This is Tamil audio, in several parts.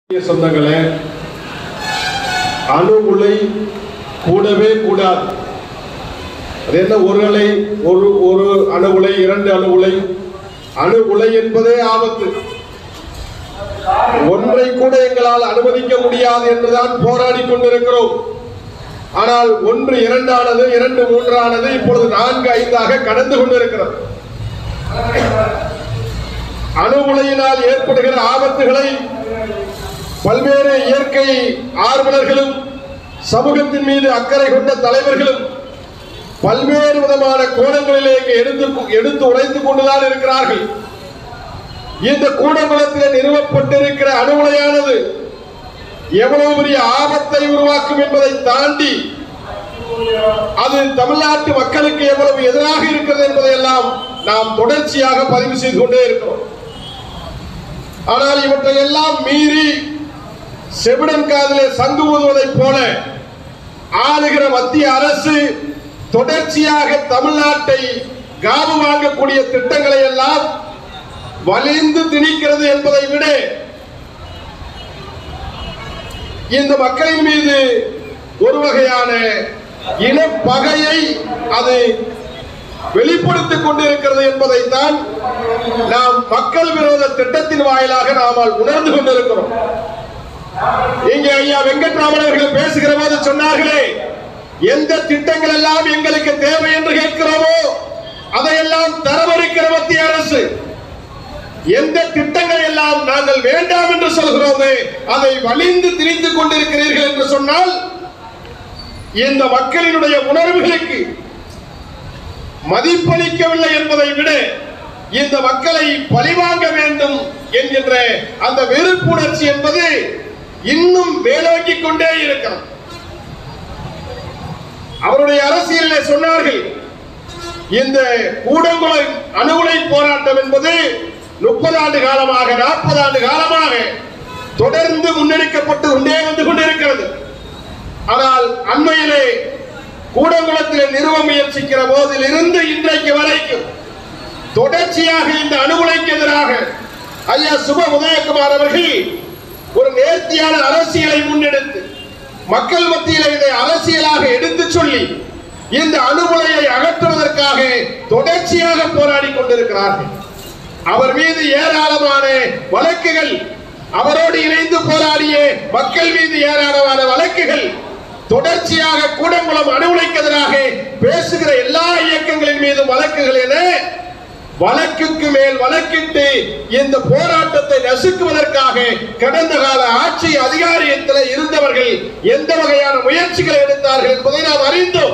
இனிய சொந்தங்களே அணு உலை கூடவே கூடாது அது என்ன ஒரு அலை ஒரு ஒரு அணு உலை இரண்டு அணு உலை அணு உலை என்பதே ஆபத்து ஒன்றை கூட எங்களால் அனுமதிக்க முடியாது என்றுதான் போராடி கொண்டிருக்கிறோம் ஆனால் ஒன்று இரண்டானது இரண்டு மூன்றானது இப்பொழுது நான்கு ஐந்தாக கடந்து கொண்டிருக்கிறது அணு உலையினால் ஏற்படுகிற ஆபத்துகளை பல்வேறு இயற்கை ஆர்வலர்களும் சமூகத்தின் மீது அக்கறை கொண்ட தலைவர்களும் பல்வேறு விதமான கோணங்களிலே இங்கு எடுத்து எடுத்து உரைத்துக் கொண்டுதான் இருக்கிறார்கள் இந்த கூடங்குளத்தில் நிறுவப்பட்டிருக்கிற அணு உலையானது எவ்வளவு பெரிய ஆபத்தை உருவாக்கும் என்பதை தாண்டி அது தமிழ்நாட்டு மக்களுக்கு எவ்வளவு எதிராக இருக்கிறது என்பதையெல்லாம் நாம் தொடர்ச்சியாக பதிவு செய்து கொண்டே இருக்கிறோம் ஆனால் இவற்றை எல்லாம் மீறி செவிடன் காதிலே சங்கு ஊதுவதைப் போல ஆளுகிற மத்திய அரசு தொடர்ச்சியாக தமிழ்நாட்டை காவு வாங்கக்கூடிய திட்டங்களை எல்லாம் வலிந்து திணிக்கிறது என்பதை விட இந்த மக்களின் மீது ஒரு வகையான இனப்பகையை அது வெளிப்படுத்திக் கொண்டிருக்கிறது என்பதைத்தான் நாம் மக்கள் விரோத திட்டத்தின் வாயிலாக நாம் உணர்ந்து கொண்டிருக்கிறோம் இங்கே ஐயா வெங்கட்ராமன் அவர்கள் பேசுகிற போது சொன்னார்களே எந்த திட்டங்கள் எல்லாம் எங்களுக்கு தேவை என்று கேட்கிறோமோ அதையெல்லாம் தரவரிக்கிற மத்திய அரசு எந்த திட்டங்கள் எல்லாம் நாங்கள் வேண்டாம் என்று சொல்கிறோமே அதை வலிந்து திணித்துக் கொண்டிருக்கிறீர்கள் என்று சொன்னால் இந்த மக்களினுடைய உணர்வுகளுக்கு மதிப்பளிக்கவில்லை என்பதை விட இந்த மக்களை பழிவாங்க வேண்டும் என்கின்ற அந்த வெறுப்புணர்ச்சி என்பது இன்னும் மேலோங்கிக் கொண்டே இருக்கிறது அவருடைய அரசியலில் சொன்னார்கள் இந்த கூடங்குளம் அணுகுலை போராட்டம் என்பது முப்பது ஆண்டு காலமாக நாற்பது ஆண்டு காலமாக தொடர்ந்து முன்னெடுக்கப்பட்டு கொண்டே வந்து கொண்டிருக்கிறது ஆனால் அண்மையிலே கூடங்குளத்தில் நிறுவ முயற்சிக்கிற போதிலிருந்து இன்றைக்கு வரைக்கும் தொடர்ச்சியாக இந்த அணுகுலைக்கு எதிராக ஐயா சுப உதயகுமார் அவர்கள் ஒரு நேர்த்தியான அரசியலை முன்னெடுத்து மக்கள் மத்தியில் இதை அரசியலாக எடுத்து சொல்லி இந்த அணுகுலையை அகற்றுவதற்காக தொடர்ச்சியாக போராடி கொண்டிருக்கிறார்கள் அவர் மீது ஏராளமான வழக்குகள் அவரோடு இணைந்து போராடிய மக்கள் மீது ஏராளமான வழக்குகள் தொடர்ச்சியாக கூடங்குளம் அணுகுலைக்கு எதிராக பேசுகிற எல்லா இயக்கங்களின் மீது வழக்குகள் என வழக்குக்கு மேல் வழக்கிட்டு இந்த போராட்டத்தை நசுக்குவதற்காக கடந்த கால ஆட்சி அதிகாரியத்தில் இருந்தவர்கள் எந்த வகையான முயற்சிகளை எடுத்தார்கள் என்பதை நாம் அறிந்தோம்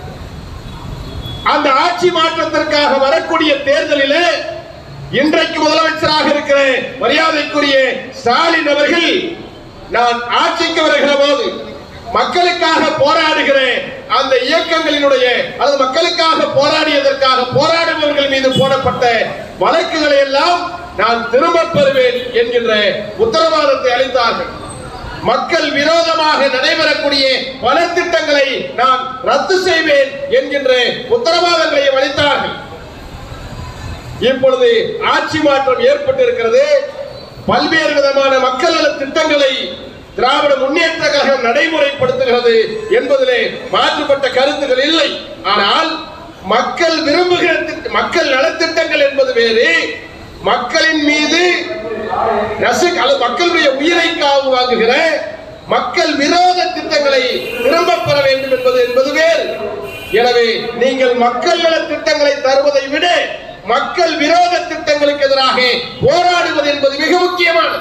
அந்த ஆட்சி மாற்றத்திற்காக வரக்கூடிய தேர்தலிலே இன்றைக்கு முதலமைச்சராக இருக்கிற மரியாதைக்குரிய ஸ்டாலின் அவர்கள் நான் ஆட்சிக்கு வருகிற போது மக்களுக்காக போராடுகிற அந்த இயக்கங்களினுடைய அல்லது மக்களுக்காக போராடியதற்காக போராடுபவர்கள் மீது போடப்பட்ட வழக்குகளை எல்லாம் நான் திரும்ப பெறுவேன் என்கின்ற உத்தரவாதத்தை அளித்தார்கள் மக்கள் விரோதமாக நடைபெறக்கூடிய பல திட்டங்களை நான் ரத்து செய்வேன் என்கின்ற உத்தரவாதங்களை அளித்தார்கள் இப்பொழுது ஆட்சி மாற்றம் ஏற்பட்டிருக்கிறது பல்வேறு விதமான மக்கள் நல திட்டங்களை திராவிட முன்னேற்ற கழகம் நடைமுறைப்படுத்துகிறது என்பதிலே மாற்றுப்பட்ட கருத்துகள் இல்லை ஆனால் மக்கள் விரும்புகிற திட்ட- மக்கள் நலத்திட்டங்கள் என்பது வேறு மக்களின் மீது ரசிக் அல்லது மக்களுடைய உயிரை காவு வாங்குகிற மக்கள் விரோத திட்டங்களை திரும்ப பெற வேண்டும் என்பது என்பது வேறு எனவே நீங்கள் மக்கள் நல திட்டங்களை தருவதை விட மக்கள் விரோத திட்டங்களுக்கு எதிராக போராடுவது என்பது மிக முக்கியமானது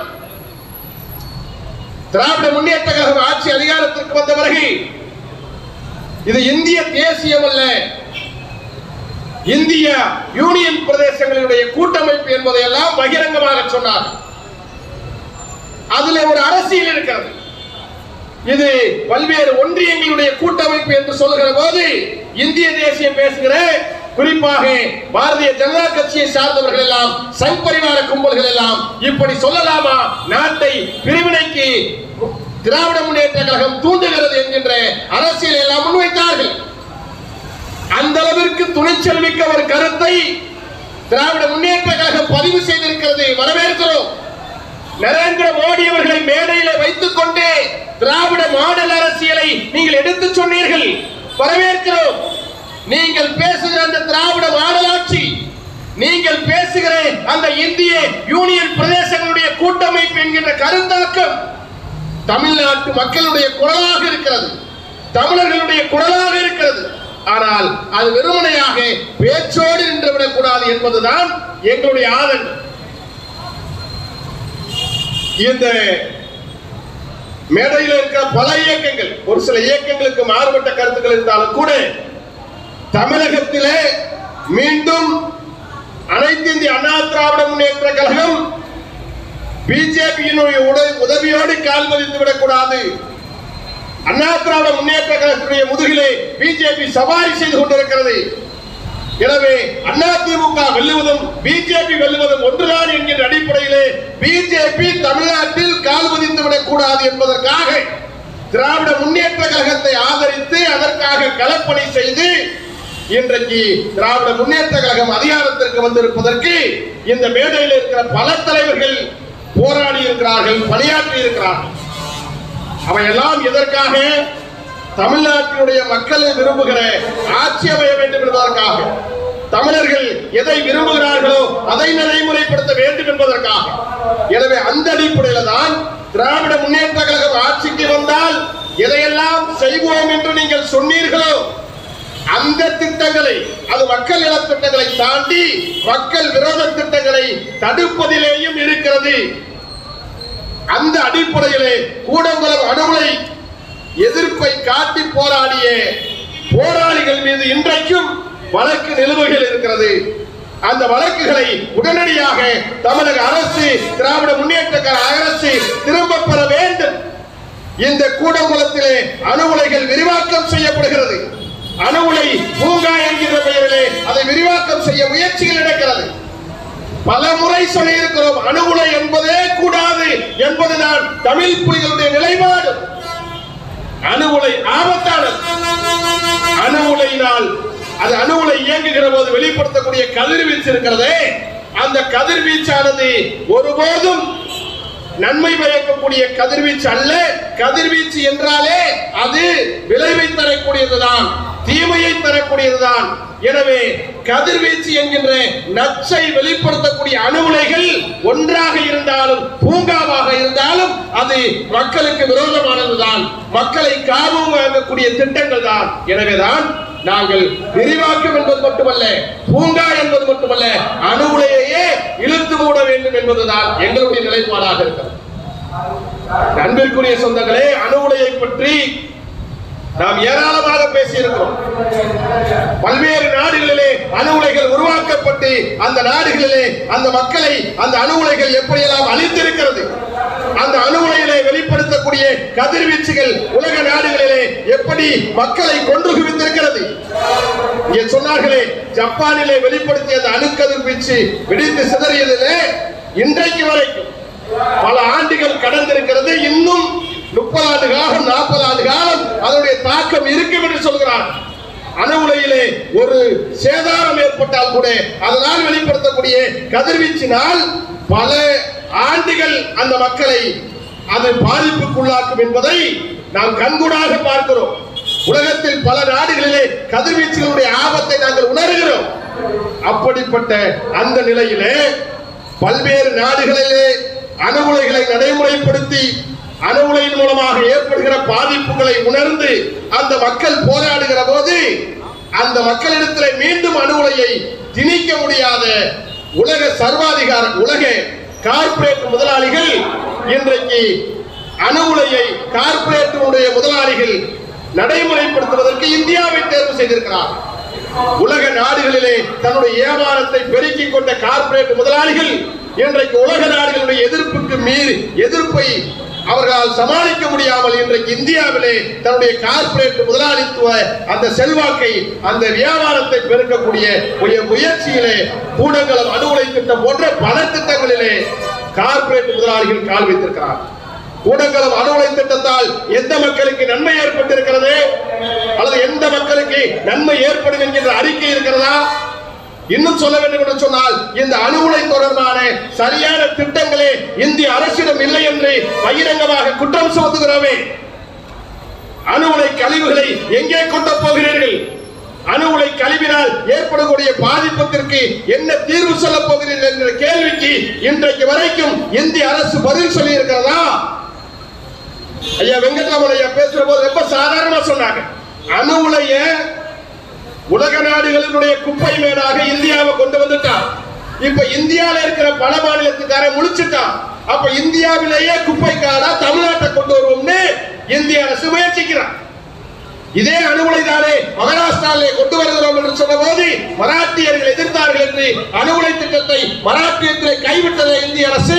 திராவிட முன்னேற்ற கழகம் ஆட்சி அதிகாரத்திற்கு வந்த பிறகு இது இந்திய தேசியம் அல்ல இந்திய யூனியன் பிரதேசங்களுடைய கூட்டமைப்பு என்பதையெல்லாம் பகிரங்கமாக சொன்னார் அதுல ஒரு அரசியல் இருக்கிறது இது பல்வேறு ஒன்றியங்களுடைய கூட்டமைப்பு என்று சொல்லுகிற போது இந்திய தேசியம் பேசுகிற குறிப்பாக பாரதிய ஜனதா கட்சியை சார்ந்தவர்கள் எல்லாம் சங் பரிவார கும்பல்கள் எல்லாம் இப்படி சொல்லலாமா நாட்டை பிரிவினைக்கு திராவிட முன்னேற்ற கழகம் தூண்டுகிறது என்கின்ற அரசியலை எல்லாம் முன்வைத்தார்கள் அந்த அளவிற்கு துணிச்சல் மிக்க ஒரு கருத்தை திராவிட முன்னேற்ற கழகம் பதிவு செய்திருக்கிறது வரவேற்கிறோம் நரேந்திர மோடி அவர்களை மேடையில நீங்கள் எடுத்து சொன்னீர்கள் வரவேற்கிறோம் நீங்கள் பேசுகிற அந்த திராவிட மாடலாட்சி நீங்கள் பேசுகிற அந்த இந்திய யூனியன் பிரதேசங்களுடைய கூட்டமைப்பு என்கின்ற கருத்தாக்கம் தமிழ்நாட்டு மக்களுடைய குரலாக இருக்கிறது தமிழர்களுடைய குரலாக இருக்கிறது ஆனால் அது வெறுமனையாக பேச்சோடு நின்றுவிடக் கூடாது என்பதுதான் எங்களுடைய ஆதங்கம் இந்த மேடையில் இருக்கிற பல இயக்கங்கள் ஒரு சில இயக்கங்களுக்கு மாறுபட்ட கருத்துக்கள் இருந்தாலும் கூட தமிழகத்திலே மீண்டும் அனைத்து இந்திய அண்ணா திராவிட முன்னேற்ற கழகம் பிஜேபியினுடைய உதவியோடு கால் மதித்து விடக்கூடாது அண்ணா திராவிட முன்னேற்ற கழகத்துடைய முதுகிலே பிஜேபி சவாரி செய்து கொண்டிருக்கிறது எனவே அதிமுக வெல்லுவதும் பிஜேபி வெல்லுவதும் ஒன்றுதான் என்கின்ற அடிப்படையிலே பிஜேபி தமிழ்நாட்டில் கால் பதிந்து விடக்கூடாது என்பதற்காக திராவிட முன்னேற்ற கழகத்தை ஆதரித்து அதற்காக களப்பணி செய்து இன்றைக்கு திராவிட முன்னேற்ற கழகம் அதிகாரத்திற்கு வந்திருப்பதற்கு இந்த மேடையில் இருக்கிற பல தலைவர்கள் போராடி இருக்கிறார்கள் பணியாற்றி இருக்கிறார்கள் அவையெல்லாம் எதற்காக தமிழ்நாட்டினுடைய மக்களை விரும்புகிற ஆட்சி அமைய வேண்டும் என்பதற்காக தமிழர்கள் எதை விரும்புகிறார்களோ அதை நடைமுறைப்படுத்த வேண்டும் என்பதற்காக எனவே அந்த அடிப்படையில தான் திராவிட முன்னேற்ற கழகம் ஆட்சிக்கு வந்தால் எதையெல்லாம் செய்வோம் என்று நீங்கள் சொன்னீர்களோ அந்த திட்டங்களை அது மக்கள் நல திட்டங்களை தாண்டி மக்கள் விரோத திட்டங்களை தடுப்பதிலேயும் இருக்கிறது அந்த அடிப்படையிலே கூடங்குளம் அணுகுலை எதிர்ப்பை காட்டி போராடிய போராளிகள் மீது இன்றைக்கும் வழக்கு நிலுவைகள் இருக்கிறது அந்த வழக்குகளை உடனடியாக தமிழக அரசு திராவிட முன்னேற்ற கழக அரசு திரும்ப பெற வேண்டும் இந்த கூடங்குளத்திலே அணு உலைகள் விரிவாக்கம் செய்யப்படுகிறது அணு உலை பூங்கா என்கிற பெயரிலே அதை விரிவாக்கம் செய்ய முயற்சிகள் நடக்கிறது பல முறை சொல்லி இருக்கிறோம் அணு உலை என்பதே கூடாது என்பதுதான் தமிழ் புலிகளுடைய நிலைப்பாடு அணு உலை ஆபத்தானது அணு உலையினால் அது அணு உலை இயங்குகிற போது வெளிப்படுத்தக்கூடிய கதிர்வீச்சு இருக்கிறதே அந்த கதிர்வீச்சானது ஒருபோதும் நன்மை பயக்கக்கூடிய கதிர்வீச்சு அல்ல கதிர்வீச்சு என்றாலே அது விளைவை தரக்கூடியதுதான் தீமையை தரக்கூடியதுதான் எனவே கதிர்வீச்சு என்கின்ற நச்சை வெளிப்படுத்தக்கூடிய அணுகுலைகள் ஒன்றாக இருந்தாலும் பூங்காவாக இருந்தாலும் அது மக்களுக்கு விரோதமானதுதான் மக்களை காவும் வாங்கக்கூடிய திட்டங்கள் தான் எனவேதான் நாங்கள் விரிவாக்கம் என்பது மட்டுமல்ல பூங்கா என்பது மட்டுமல்ல அணு உலையையே இழுத்து மூட வேண்டும் என்பதுதான் எங்களுடைய நிலைப்பாடாக இருக்கிறது அன்பிற்குரிய சொந்தங்களே அணு உலையை பற்றி நாம் ஏராளமாக பேசியிருக்கிறோம் பல்வேறு நாடுகளிலே அணு உலைகள் உருவாக்கப்பட்டு அந்த நாடுகளிலே அந்த மக்களை அந்த அணு உலைகள் எப்படியெல்லாம் அழித்திருக்கிறது அந்த அணு உலையிலே வெளிப்படுத்தக்கூடிய கதிர்வீச்சுகள் உலக நாடுகளிலே எப்படி மக்களை கொன்று குவித்திருக்கிறது இங்கே சொன்னார்களே ஜப்பானிலே வெளிப்படுத்திய அந்த அணு கதிர்வீச்சு வெடித்து சிதறியதிலே இன்றைக்கு வரைக்கும் பல ஆண்டுகள் கடந்திருக்கிறது இன்னும் முப்பது ஆண்டு காலம் நாற்பது ஆண்டு காலம் அதனுடைய தாக்கம் இருக்கும் என்று சொல்கிறார் அணு உலையிலே ஒரு சேதாரம் ஏற்பட்டால் கூட அதனால் வெளிப்படுத்தக்கூடிய கதிர்வீச்சினால் பல ஆண்டுகள் அந்த மக்களை அது பாதிப்புக்குள்ளாக்கும் என்பதை நாம் கண்கூடாக பார்க்கிறோம் உலகத்தில் பல நாடுகளிலே கதிர்வீச்சுகளுடைய ஆபத்தை நாங்கள் உணர்கிறோம் அப்படிப்பட்ட அந்த நிலையிலே பல்வேறு நாடுகளிலே அணு உலைகளை நடைமுறைப்படுத்தி அணு உலையின் மூலமாக ஏற்படுகிற பாதிப்புகளை உணர்ந்து அந்த மக்கள் போராடுகிற போது அந்த மக்களிடத்தில் மீண்டும் அணு உலையை திணிக்க முடியாத உலக சர்வாதிகார உலக கார்ப்பரேட் முதலாளிகள் இன்றைக்கு அணு உலையை கார்ப்பரேட்டினுடைய முதலாளிகள் நடைமுறைப்படுத்துவதற்கு இந்தியாவை தேர்வு செய்திருக்கிறார் உலக நாடுகளிலே தன்னுடைய வியாபாரத்தை பெருக்கிக் கொண்ட கார்ப்பரேட் முதலாளிகள் இன்றைக்கு உலக நாடுகளுடைய எதிர்ப்புக்கு மீறி எதிர்ப்பை அவர்களால் சமாளிக்க முடியாமல் இன்றைக்கு இந்தியாவிலே தன்னுடைய கார்ப்பரேட் முதலாளித்துவ அந்த செல்வாக்கை அந்த வியாபாரத்தை பெருக்கக்கூடிய ஒரு முயற்சியிலே கூடங்களும் அணுகுலை திட்டம் போன்ற பல திட்டங்களிலே கார்ப்பரேட் முதலாளிகள் கால் வைத்திருக்கிறார் கூடங்களும் அணுகுலை திட்டத்தால் எந்த மக்களுக்கு நன்மை ஏற்பட்டிருக்கிறது அல்லது எந்த மக்களுக்கு நன்மை ஏற்படும் என்கின்ற அறிக்கை இருக்கிறதா இன்னும் சொல்ல வேண்டும் என்று சொன்னால் இந்த அணு உலை தொடர்பான சரியான திட்டங்களே இந்திய அரசிடம் இல்லை என்று பகிரங்கமாக குற்றம் சுமத்துகிறோமே அணு உலை கழிவுகளை எங்கே கொண்டு போகிறீர்கள் அணு உலை கழிவினால் ஏற்படக்கூடிய பாதிப்பத்திற்கு என்ன தீர்வு சொல்ல போகிறீர்கள் என்ற கேள்விக்கு இன்றைக்கு வரைக்கும் இந்திய அரசு பதில் சொல்லி இருக்கிறதா ஐயா வெங்கட்ராமன் ஐயா பேசுற போது ரொம்ப சாதாரணமா சொன்னாங்க அணு உலைய உலக நாடுகளினுடைய குப்பை மேடாக இந்தியாவை கொண்டு வந்துட்டான் இப்ப இந்தியால இருக்கிற பல மாநிலத்துக்காரன் முழிச்சுட்டான் அப்ப இந்தியாவிலேயே குப்பை காடா தமிழ்நாட்டை கொண்டு வருவோம்னு இந்திய அரசு முயற்சிக்கிறான் இதே அணுகுலை தானே மகாராஷ்டிராவிலே கொண்டு வருகிறோம் என்று சொன்ன போது மராட்டியர்கள் எதிர்த்தார்கள் என்று அணுகுலை திட்டத்தை மராட்டியத்திலே கைவிட்டது இந்திய அரசு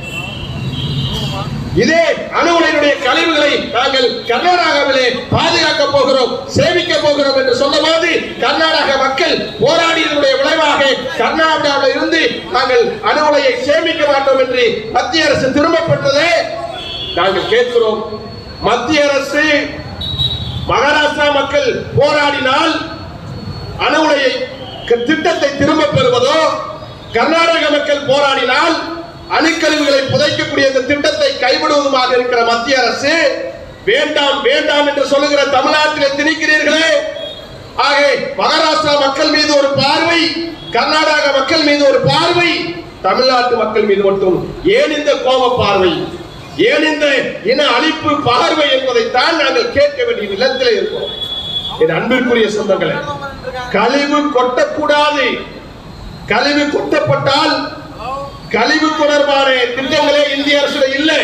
இதே அணுகுலையினுடைய கழிவுகளை நாங்கள் கர்நாடகாவிலே பாதுகாக்க போகிறோம் சேமிக்க போகிறோம் என்று சொன்னபோது கர்நாடக மக்கள் போராடியதனுடைய விளைவாக கர்நாடகாவில் இருந்து நாங்கள் அணுகுலையை சேமிக்க மாட்டோம் என்று மத்திய அரசு திரும்ப பெற்றதே நாங்கள் கேட்கிறோம் மத்திய அரசு மகாராஷ்டிரா மக்கள் போராடினால் அணு உலையை க- திட்டத்தை திரும்ப பெறுவதோ கர்நாடக மக்கள் போராடினால் அணுக்கழிவுகளை புதைக்கக்கூடிய இந்த திட்டத்தை கைவிடுவதுமாக இருக்கிற மத்திய அரசு வேண்டாம் வேண்டாம் என்று சொல்லுகிற தமிழ்நாட்டிலே திணிக்கிறீர்களே ஆக மகாராஷ்டிரா மக்கள் மீது ஒரு பார்வை கர்நாடக மக்கள் மீது ஒரு பார்வை தமிழ்நாட்டு மக்கள் மீது மட்டும் ஏன் இந்த கோப பார்வை ஏன் இந்த இன அழிப்பு பார்வை என்பதைத்தான் நாங்கள் கேட்க வேண்டிய நிலத்திலே இருக்கிறோம் என் அன்பிற்குரிய சொந்தங்களே கழிவு கொட்டக்கூடாது கழிவு கொட்டப்பட்டால் கழிவு தொடர்பான திட்டங்களே இந்திய அரசுல இல்லை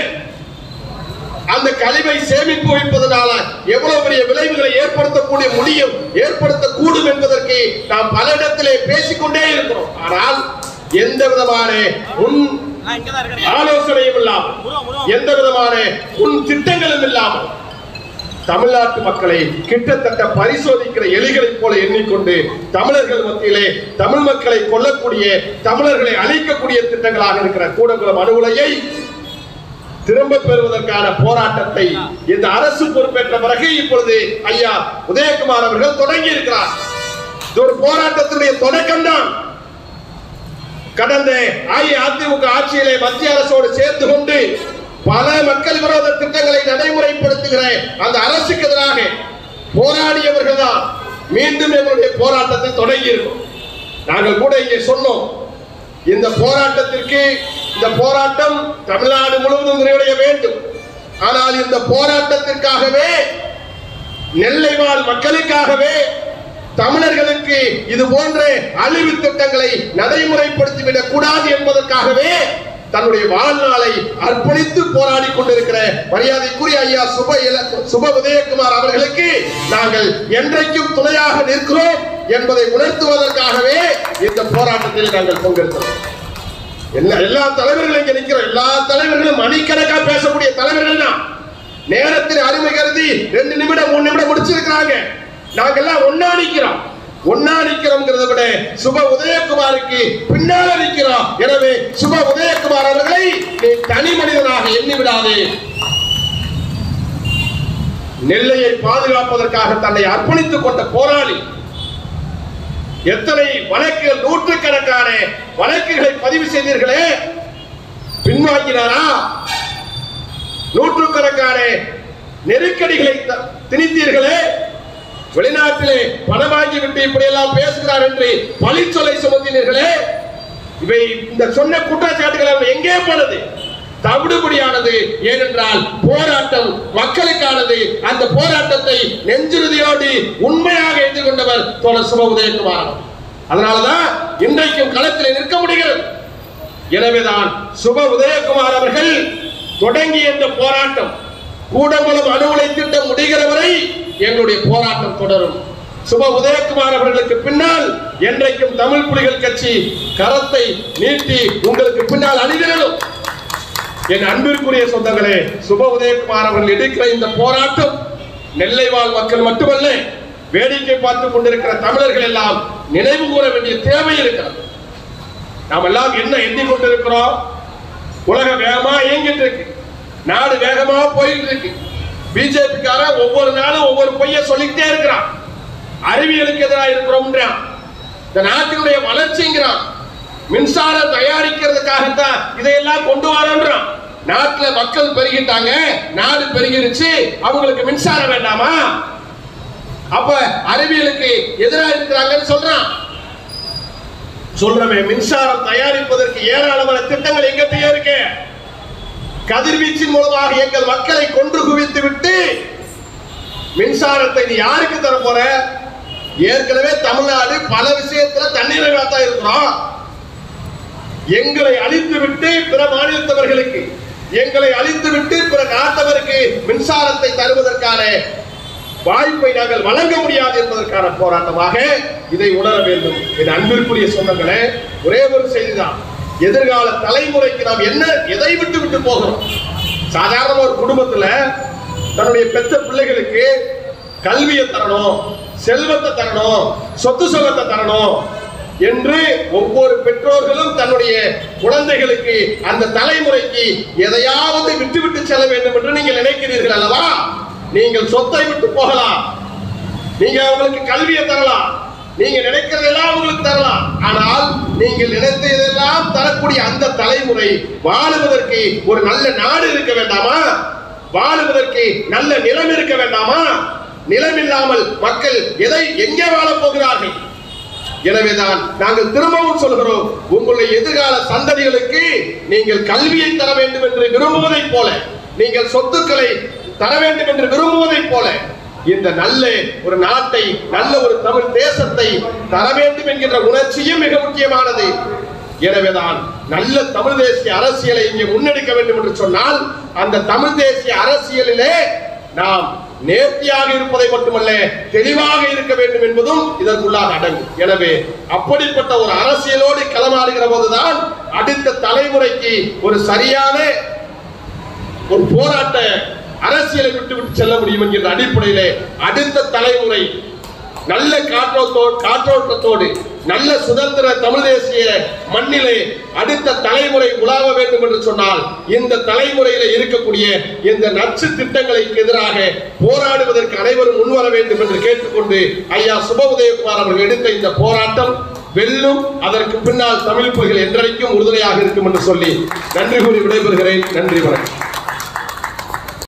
அந்த கழிவை சேமிப்பு வைப்பதனால எவ்வளவு பெரிய விளைவுகளை ஏற்படுத்தக்கூடிய முடியும் ஏற்படுத்தக்கூடும் என்பதற்கு நாம் பல இடத்திலே பேசிக்கொண்டே இருக்கிறோம் ஆனால் எந்த விதமான முன் நான் இங்கதான் இருக்கிறேன் ஆலோசனையும் இல்லாமல் எந்த விதமான முன் திட்டங்களும் இல்லாமல் தமிழ்நாட்டு மக்களை கிட்டத்தட்ட பரிசோதிக்கிற எலிகளைப் போல எண்ணிக்கொண்டு தமிழர்கள் மத்தியிலே தமிழ் மக்களை கொல்லக்கூடிய தமிழர்களை அழிக்கக்கூடிய திட்டங்களாக இருக்கிற கூடங்குளம் அணுகுலையை திரும்ப பெறுவதற்கான போராட்டத்தை இந்த அரசு பொறுப்பேற்ற பிறகு இப்பொழுது ஐயா உதயகுமார் அவர்கள் தொடங்கி இருக்கிறார் இது ஒரு போராட்டத்தினுடைய தொடக்கம்தான் கடந்த அஇஅதிமுக ஆட்சியிலே மத்திய அரசோடு சேர்ந்து கொண்டு பல மக்கள் விரோத திட்டங்களை நடைமுறைப்படுத்துகிற அந்த அரசுக்கு எதிராக போராடியவர்கள் தான் மீண்டும் எங்களுடைய போராட்டத்தை தொடங்கி இருக்கோம் நாங்கள் கூட இங்கே சொன்னோம் இந்த போராட்டத்திற்கு இந்த போராட்டம் தமிழ்நாடு முழுவதும் நிறைவடைய வேண்டும் ஆனால் இந்த போராட்டத்திற்காகவே நெல்லை வாழ் மக்களுக்காகவே தமிழர்களுக்கு இது போன்ற அழிவு திட்டங்களை நடைமுறைப்படுத்திவிடக் கூடாது என்பதற்காகவே தன்னுடைய வாழ்நாளை அர்ப்பணித்து போராடி கொண்டிருக்கிற மரியாதைக்குரிய ஐயா சுப இல- சுப உதயகுமார் அவர்களுக்கு நாங்கள் என்றைக்கும் துணையாக நிற்கிறோம் என்பதை உணர்த்துவதற்காகவே இந்த போராட்டத்தில் நாங்கள் பங்கெடுக்கிறோம் எல்லா எல்லா தலைவர்களும் இங்க நிக்கிறோம் எல்லா தலைவர்களும் மணிக்கணக்கா பேசக்கூடிய தலைவர்கள் தான் நேரத்தில் அருமை கருதி ரெண்டு நிமிடம் மூணு நிமிடம் முடிச்சிருக்கிறாங்க நாங்கெல்லாம் ஒன்னா நிக்கிறோம் ஒன்னா நிக்கிறோம்ங்கிறத விட சுப உதயகுமாருக்கு பின்னால நிக்கிறோம் எனவே சுப உதயகுமார் அவர்களை நீ தனி மனிதனாக எண்ணி விடாதே நெல்லையை பாதுகாப்பதற்காக தன்னை அர்ப்பணித்துக் கொண்ட போராளி எத்தனை வழக்குகள் நூற்றுக்கணக்கான வழக்குகளை பதிவு செய்தீர்களே பின்வாங்கினாரா நூற்றுக்கணக்கான நெருக்கடிகளை த- திணித்தீர்களே வெளிநாட்டிலே பணம் வாங்கி விட்டு இப்படி எல்லாம் பேசுகிறார் என்று பழிச்சொல்லை சுமத்தினீர்களே இவை இந்த சொன்ன குற்றச்சாட்டுகள் எல்லாம் எங்கே போனது தவிடுபடியானது ஏனென்றால் போராட்டம் மக்களுக்கானது அந்த போராட்டத்தை நெஞ்சுறுதியோடு உண்மையாக எதிர்கொண்டவர் தோழர் சுப உதயகுமார் அவர். அதனாலதான் இன்றைக்கும் களத்தில் நிற்க முடிகிறது எனவேதான் சுப உதயகுமார் அவர்கள் தொடங்கிய இந்த போராட்டம் கூடங்குளம் அணு உலை திட்டம் முடிகிற வரை எங்களுடைய போராட்டம் தொடரும் சுப உதயகுமார் அவர்களுக்கு பின்னால் என்றைக்கும் தமிழ் புலிகள் கட்சி கரத்தை நீட்டி உங்களுக்கு பின்னால் அணிதிரலும் என் அன்பிற்குரிய சொந்தங்களே சுப உதயகுமார் அவர்கள் எடுக்கிற இந்த போராட்டம் நெல்லை வாழ் மக்கள் மட்டுமல்ல வேடிக்கை பார்த்துக் கொண்டிருக்கிற தமிழர்கள் எல்லாம் நினைவு கூற வேண்டிய தேவை இருக்கிறது நாம் எல்லாம் என்ன எண்ணிக்கொண்டிருக்கிறோம் உலகம் வேகமா இயங்கிட்டு இருக்கு நாடு வேகமா போயிட்டு இருக்கு பிஜேபிக்கார ஒவ்வொரு நாளும் ஒவ்வொரு பொய்ய சொல்லிக்கிட்டே இருக்கிறான் அறிவியலுக்கு எதிராக இருக்கிறோம்ன்றான் இந்த நாட்டினுடைய வளர்ச்சிங்கிறான் மின்சாரம் தயாரிக்கிறதுக்காகத்தான் இதையெல்லாம் கொண்டு வரோன்றான் நாட்டுல மக்கள் பெருகிட்டாங்க நாடு பெருகிருச்சு அவங்களுக்கு மின்சாரம் வேண்டாமா அப்ப அறிவியலுக்கு எதிராக இருக்கிறாங்கன்னு சொல்றான் சொல்றமே மின்சாரம் தயாரிப்பதற்கு ஏராளமான திட்டங்கள் எங்கிட்டயே இருக்கு கதிர்வீச்சின் மூலமாக எங்கள் மக்களை கொன்று குவித்து விட்டு மின்சாரத்தை நீ யாருக்கு தர போற ஏற்கனவே தமிழ்நாடு பல விஷயத்துல தண்ணீரை தான் இருக்கிறோம் எங்களை அழித்து விட்டு பிற மாநிலத்தவர்களுக்கு எங்களை அழித்து விட்டு பிற நாட்டவருக்கு மின்சாரத்தை தருவதற்கான வாய்ப்பை நாங்கள் வழங்க முடியாது என்பதற்கான போராட்டமாக இதை உணர வேண்டும் இது அன்பிற்குரிய சொந்தங்களே ஒரே ஒரு செய்திதான் எதிர்கால தலைமுறைக்கு நாம் என்ன எதை விட்டு விட்டு போகிறோம் சாதாரண ஒரு குடும்பத்துல தன்னுடைய பெற்ற பிள்ளைகளுக்கு கல்வியை தரணும் செல்வத்தை தரணும் சொத்து சுகத்தை தரணும் என்று ஒவ்வொரு பெற்றோர்களும் தன்னுடைய குழந்தைகளுக்கு அந்த தலைமுறைக்கு எதையாவது விட்டுவிட்டு செல்ல வேண்டும் என்று நீங்கள் நினைக்கிறீர்கள் அல்லவா நீங்கள் சொத்தை விட்டு போகலாம் நீங்க அவங்களுக்கு கல்வியை தரலாம் நீங்க நினைக்கிறதெல்லாம் உங்களுக்கு தரலாம் ஆனால் நீங்கள் நினைத்ததெல்லாம் தரக்கூடிய அந்த தலைமுறை வாழுவதற்கு ஒரு நல்ல நாடு இருக்க வேண்டாமா வாழுவதற்கு நல்ல நிலம் இருக்க வேண்டாமா நிலம் இல்லாமல் மக்கள் எதை எங்கே வாழப் போகிறார்கள் எனவேதான் நாங்கள் திரும்பவும் சொல்கிறோம் உங்களுடைய எதிர்கால சந்ததிகளுக்கு நீங்கள் கல்வியை தர வேண்டும் என்று விரும்புவதைப் போல நீங்கள் சொத்துக்களை தர வேண்டும் என்று விரும்புவதைப் போல இந்த நல்ல ஒரு நாட்டை நல்ல ஒரு தமிழ் தேசத்தை தர வேண்டும் என்கின்ற உணர்ச்சியும் மிக முக்கியமானது எனவேதான் நல்ல தமிழ் தேசிய அரசியலை இங்கே முன்னெடுக்க வேண்டும் என்று சொன்னால் அந்த தமிழ் தேசிய அரசியலிலே நாம் நேர்த்தியாக இருப்பதை மட்டுமல்ல தெளிவாக இருக்க வேண்டும் என்பதும் இதற்குள்ளாக அடங்கும் எனவே அப்படிப்பட்ட ஒரு அரசியலோடு களமாடுகிற போதுதான் அடுத்த தலைமுறைக்கு ஒரு சரியான ஒரு போராட்ட அரசியலை விட்டு விட்டு செல்ல முடியும் என்கிற அடிப்படையிலே அடுத்த தலைமுறை நல்ல காற்றோட்டோடு காற்றோட்டத்தோடு நல்ல சுதந்திர தமிழ் தேசிய மண்ணிலே அடுத்த தலைமுறை உலாவ வேண்டும் என்று சொன்னால் இந்த தலைமுறையில இருக்கக்கூடிய இந்த நச்சு திட்டங்களுக்கு எதிராக போராடுவதற்கு அனைவரும் முன்வர வேண்டும் என்று கேட்டுக்கொண்டு ஐயா சுப உதயகுமார் அவர்கள் எடுத்த இந்த போராட்டம் வெல்லும் அதற்கு பின்னால் தமிழ் புலிகள் என்றைக்கும் உறுதுணையாக இருக்கும் என்று சொல்லி நன்றி கூறி விடைபெறுகிறேன் நன்றி வணக்கம்